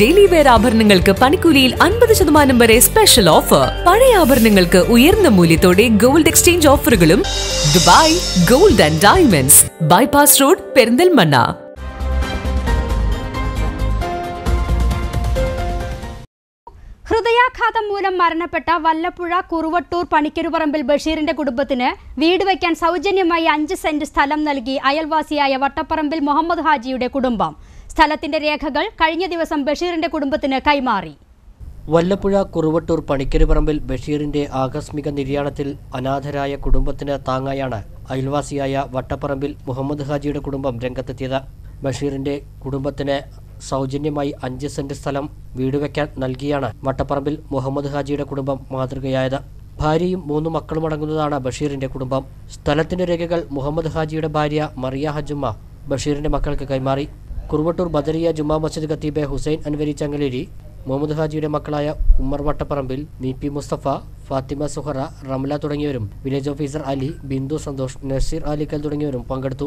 daily wear ആഭരണങ്ങൾക്ക് പണിക്കൂലിയിൽ അൻപത് ശതമാനം വരെ സ്പെഷ്യൽ ഓഫർ പഴയ ആഭരണങ്ങൾക്ക് ഉയർന്ന മൂല്യത്തോടെ ഗോൾഡ് എക്സ്ചേഞ്ച് ഓഫറുകളും Dubai gold and diamonds bypass road Perinthalmanna ഹൃദയാഘാതം മൂലം മരണപ്പെട്ട വല്ലപ്പുഴ കുറുവട്ടൂർ പണിക്കരുപറമ്പിൽ ബഷീറിന്റെ കുടുംബത്തിന് വീട് വയ്ക്കാൻ സൗജന്യമായി അഞ്ച് സെന്റ് സ്ഥലം നൽകി അയൽവാസിയായ വട്ടപ്പറമ്പിൽ മുഹമ്മദ് ഹാജിയുടെ കുടുംബം സ്ഥലത്തിന്റെ രേഖകൾ കഴിഞ്ഞ ദിവസം ബഷീറിന്റെ കുടുംബത്തിന് കൈമാറി വല്ലപ്പുഴ കുറുവട്ടൂർ പണിക്കരുപറമ്പിൽ ബഷീറിന്റെ ആകസ്മിക നിര്യാണത്തിൽ അനാഥരായ കുടുംബത്തിന് താങ്ങായാണ് അയൽവാസിയായ വട്ടപ്പറമ്പിൽ മുഹമ്മദ് ഹാജിയുടെ കുടുംബം രംഗത്തെത്തിയത് ബഷീറിന്റെ കുടുംബത്തിന് സൗജന്യമായി അഞ്ച് സെന്റ് സ്ഥലം വീട് വയ്ക്കാൻ നൽകിയാണ് വട്ടപ്പറമ്പിൽ മുഹമ്മദ് ഹാജിയുടെ കുടുംബം മാതൃകയായത് ഭാര്യയും മൂന്ന് മക്കളും അടങ്ങുന്നതാണ് ബഷീറിന്റെ കുടുംബം സ്ഥലത്തിന്റെ രേഖകൾ മുഹമ്മദ് ഹാജിയുടെ ഭാര്യ മറിയ ഹജുമ്മ ബഷീറിന്റെ മക്കൾക്ക് കൈമാറി കുറുവട്ടൂർ ബദരിയ ജുമാ മസ്ജിദ് ഖത്തീബെ ഹുസൈൻ അൻവരി ചങ്ങലേരി മുഹമ്മദ് ഹാജിയുടെ മക്കളായ ഉമ്മർ വട്ടപ്പറമ്പിൽ വി പി മുസ്തഫ ഫാത്തിമ സുഹറ റംല തുടങ്ങിയവരും വില്ലേജ് ഓഫീസർ അലി ബിന്ദു സന്തോഷ് നസീർ അലിക്കൽ തുടങ്ങിയവരും പങ്കെടുത്തു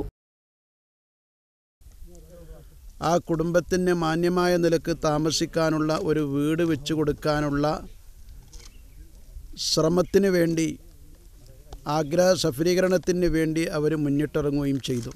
ആ കുടുംബത്തിന് മാന്യമായ നിലക്ക് താമസിക്കാനുള്ള ഒരു വീട് വെച്ച് കൊടുക്കാനുള്ള ശ്രമത്തിന് വേണ്ടി ആഗ്രഹ സഫലീകരണത്തിന് വേണ്ടി അവർ മുന്നിട്ടിറങ്ങുകയും ചെയ്തു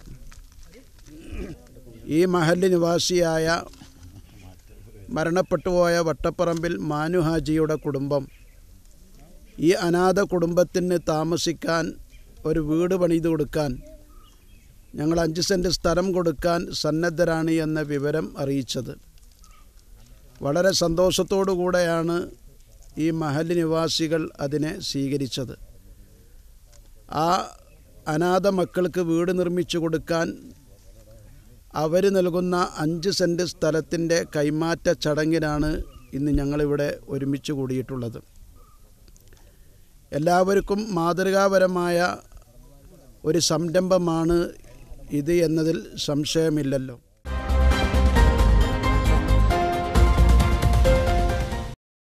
ഈ മഹല്ല് നിവാസിയായ മരണപ്പെട്ടുപോയ വട്ടപ്പറമ്പിൽ മാനു ഹാജിയുടെ കുടുംബം ഈ അനാഥ കുടുംബത്തിന് താമസിക്കാൻ ഒരു വീട് പണിത് കൊടുക്കാൻ ഞങ്ങൾ അഞ്ച് സെൻറ്റ് സ്ഥലം കൊടുക്കാൻ സന്നദ്ധരാണ് എന്ന വിവരം അറിയിച്ചത് വളരെ സന്തോഷത്തോടു കൂടെയാണ് ഈ മഹല് നിവാസികൾ അതിനെ സ്വീകരിച്ചത് ആ അനാഥ മക്കൾക്ക് വീട് നിർമ്മിച്ചു കൊടുക്കാൻ അവർ നൽകുന്ന അഞ്ച് സെൻറ്റ് സ്ഥലത്തിൻ്റെ കൈമാറ്റ ചടങ്ങിനാണ് ഇന്ന് ഞങ്ങളിവിടെ ഒരുമിച്ച് കൂടിയിട്ടുള്ളത് എല്ലാവർക്കും മാതൃകാപരമായ ഒരു സംരംഭമാണ് ഇത് എന്നതിൽ സംശയമില്ലല്ലോ